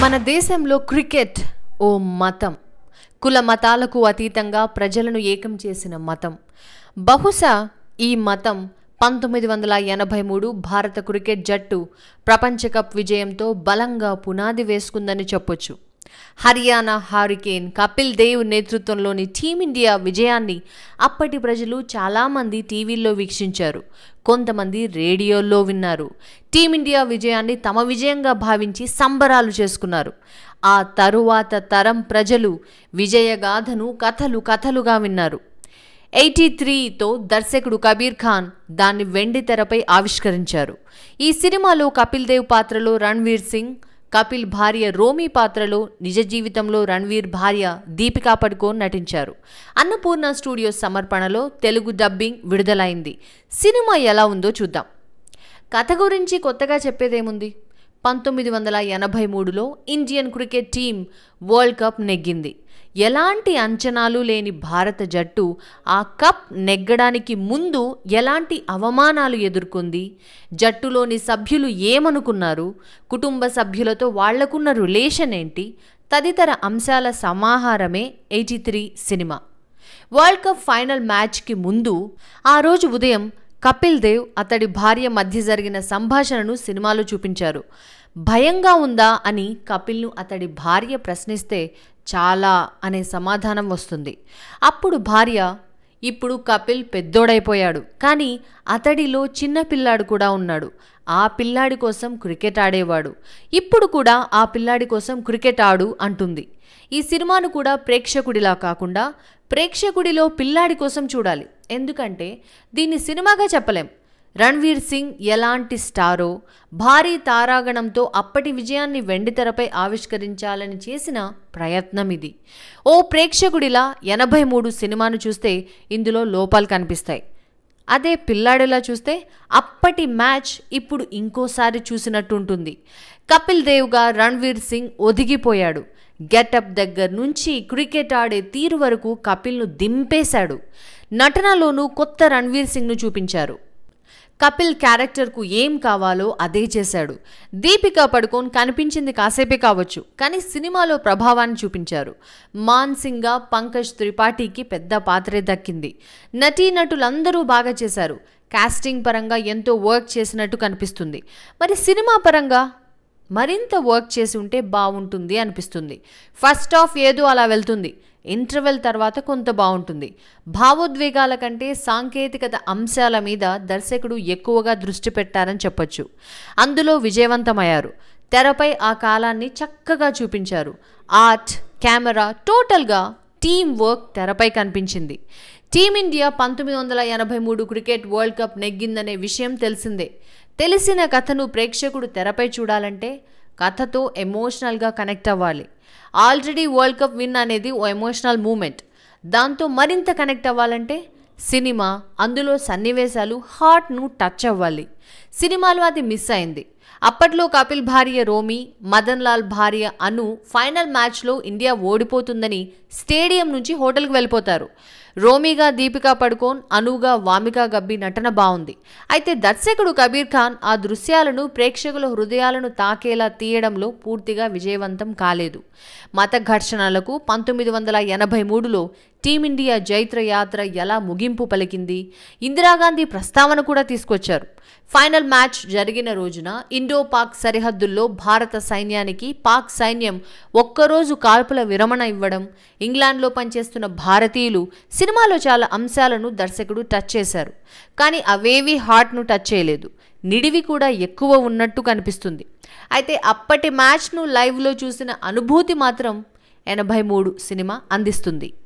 మన దేశంలో క్రికెట్ ఓ మతం కుల మతాలకు అతీతంగా ప్రజలను ఏకం చేసిన మతం బహుశా ఈ మతం పంతొమ్మిది వందల ఎనభై మూడు భారత క్రికెట్ జట్టు ప్రపంచ కప్ విజయంతో బలంగా పునాది వేసుకుందని చెప్పొచ్చు హర్యానా హారికేన్ కపిల్ దేవ్ నేతృత్వంలోని టీమిండియా విజయాన్ని అప్పటి ప్రజలు చాలామంది టీవీల్లో వీక్షించారు కొంతమంది రేడియోల్లో విన్నారు టీమిండియా విజయాన్ని తమ విజయంగా భావించి సంబరాలు చేసుకున్నారు ఆ తరువాత తరం ప్రజలు విజయగాథను కథలు కథలుగా విన్నారు ఎయిటీ త్రీతో దర్శకుడు కబీర్ ఖాన్ దాన్ని వెండి తెరపై ఆవిష్కరించారు ఈ సినిమాలో కపిల్ దేవ్ పాత్రలో రణ్వీర్ సింగ్ కపిల్ భార్య రోమీ పాత్రలో నిజ జీవితంలో రణ్వీర్ భార్య దీపికా పడుకోన్ నటించారు అన్నపూర్ణ స్టూడియోస్ సమర్పణలో తెలుగు డబ్బింగ్ విడుదలైంది సినిమా ఎలా ఉందో చూద్దాం కథ గురించి కొత్తగా చెప్పేదేముంది పంతొమ్మిది వందల ఎనభై మూడులో Indian cricket team world cup నెగ్గింది ఎలాంటి అంచనాలు లేని భారత జట్టు ఆ కప్ నెగ్గడానికి ముందు ఎలాంటి అవమానాలు ఎదుర్కొంది జట్టులోని సభ్యులు ఏమనుకున్నారు కుటుంబ సభ్యులతో వాళ్లకున్న రిలేషన్ ఏంటి తదితర అంశాల సమాహారమే eighty three cinema world cup final మ్యాచ్కి ముందు ఆ రోజు ఉదయం కపిల్ దేవ్ అతడి భార్య మధ్య జరిగిన సంభాషణను సినిమాలో చూపించారు భయంగా ఉందా అని కపిల్ను అతడి భార్య ప్రశ్నిస్తే చాలా అనే సమాధానం వస్తుంది అప్పుడు భార్య ఇప్పుడు కపిల్ పెద్దోడైపోయాడు కానీ అతడిలో చిన్న పిల్లాడు కూడా ఉన్నాడు ఆ పిల్లాడి కోసం క్రికెట్ ఆడేవాడు ఇప్పుడు కూడా ఆ పిల్లాడి కోసం క్రికెట్ ఆడు అంటుంది ఈ సినిమాను కూడా ప్రేక్షకుడిలా కాకుండా ప్రేక్షకుడిలో పిల్లాడి కోసం చూడాలి ఎందుకంటే దీన్ని సినిమాగా చెప్పలేం రణ్వీర్ సింగ్ ఎలాంటి స్టారో భారీ తారాగణంతో అప్పటి విజయాన్ని వెండితెరపై ఆవిష్కరించాలని చేసిన ప్రయత్నం ఇది ఓ ప్రేక్షకుడిలా ఎనభై మూడు సినిమాను చూస్తే ఇందులో లోపాలు కనిపిస్తాయి అదే పిల్లాడిలా చూస్తే అప్పటి మ్యాచ్ ఇప్పుడు ఇంకోసారి చూసినట్టు ఉంటుంది కపిల్ దేవ్గా రణ్వీర్ సింగ్ ఒదిగిపోయాడు గెటప్ దగ్గర నుంచి క్రికెట్ ఆడే తీరు వరకు కపిల్ను దింపేశాడు నటనలోనూ కొత్త రణ్వీర్ సింగ్ను చూపించారు కపిల్ క్యారెక్టర్కు ఏం కావాలో అదే చేశాడు దీపికా పడుకోన్ కనిపించింది కాసేపే కావచ్చు కానీ సినిమాలో ప్రభావాన్ని చూపించారు మాన్సింగ్గా పంకజ్ త్రిపాఠికి పెద్ద పాత్రే దక్కింది నటీనటులందరూ బాగా చేశారు కాస్టింగ్ పరంగా ఎంతో వర్క్ చేసినట్టు కనిపిస్తుంది మరి సినిమా పరంగా మరింత వర్క్ చేసి ఉంటే బాగుంటుంది అనిపిస్తుంది ఫస్ట్ ఆఫ్ ఏదో అలా వెళ్తుంది ఇంటర్వెల్ తర్వాత కొంత బాగుంటుంది భావోద్వేగాల కంటే సాంకేతికత అంశాల మీద దర్శకుడు ఎక్కువగా దృష్టి పెట్టారని చెప్పొచ్చు అందులో విజయవంతమయ్యారు తెరపై ఆ కాలాన్ని చక్కగా చూపించారు ఆర్ట్ కెమెరా టోటల్గా టీం వర్క్ తెరపై కనిపించింది టీమిండియా పంతొమ్మిది వందల ఎనభై మూడు క్రికెట్ వరల్డ్ కప్ నెగ్గిందనే విషయం తెలిసిందే తెలిసిన కథను ప్రేక్షకుడు తెరపై చూడాలంటే కథతో ఎమోషనల్గా కనెక్ట్ అవ్వాలి ఆల్రెడీ వరల్డ్ కప్ విన్ అనేది ఓ ఎమోషనల్ మూమెంట్ దాంతో మరింత కనెక్ట్ అవ్వాలంటే సినిమా అందులో సన్నివేశాలు హార్ట్ను టచ్ అవ్వాలి సినిమాలో అది మిస్ అయింది అప్పట్లో కపిల్ భార్య రోమి మదన్ లాల్ భార్య అను ఫైనల్ మ్యాచ్లో ఇండియా ఓడిపోతుందని స్టేడియం నుంచి హోటల్కి వెళ్ళిపోతారు రోమిగా దీపికా పడుకోన్ అనుగా వామికా గబ్బి నటన బాగుంది అయితే దర్శకుడు కబీర్ ఖాన్ ఆ దృశ్యాలను ప్రేక్షకుల హృదయాలను తాకేలా తీయడంలో పూర్తిగా విజయవంతం కాలేదు మత ఘర్షణలకు పంతొమ్మిది వందల ఎనభై మూడులో టీమిండియా జైత్ర యాత్ర ఎలా ముగింపు పలికింది ఇందిరాగాంధీ ప్రస్తావన కూడా తీసుకొచ్చారు ఫైనల్ మ్యాచ్ జరిగిన రోజున ఇండో పాక్ సరిహద్దుల్లో భారత సైన్యానికి పాక్ సైన్యం ఒక్కరోజు కాల్పుల విరమణ ఇవ్వడం ఇంగ్లాండ్లో పనిచేస్తున్న భారతీయులు సినిమాలో చాలా అంశాలను దర్శకుడు టచ్ చేశారు కానీ అవేవీ హార్ట్ను టచ్ చేయలేదు నిడివి కూడా ఎక్కువ ఉన్నట్టు కనిపిస్తుంది అయితే అప్పటి మ్యాచ్ను లైవ్లో చూసిన అనుభూతి మాత్రం ఎనభై మూడు సినిమా అందిస్తుంది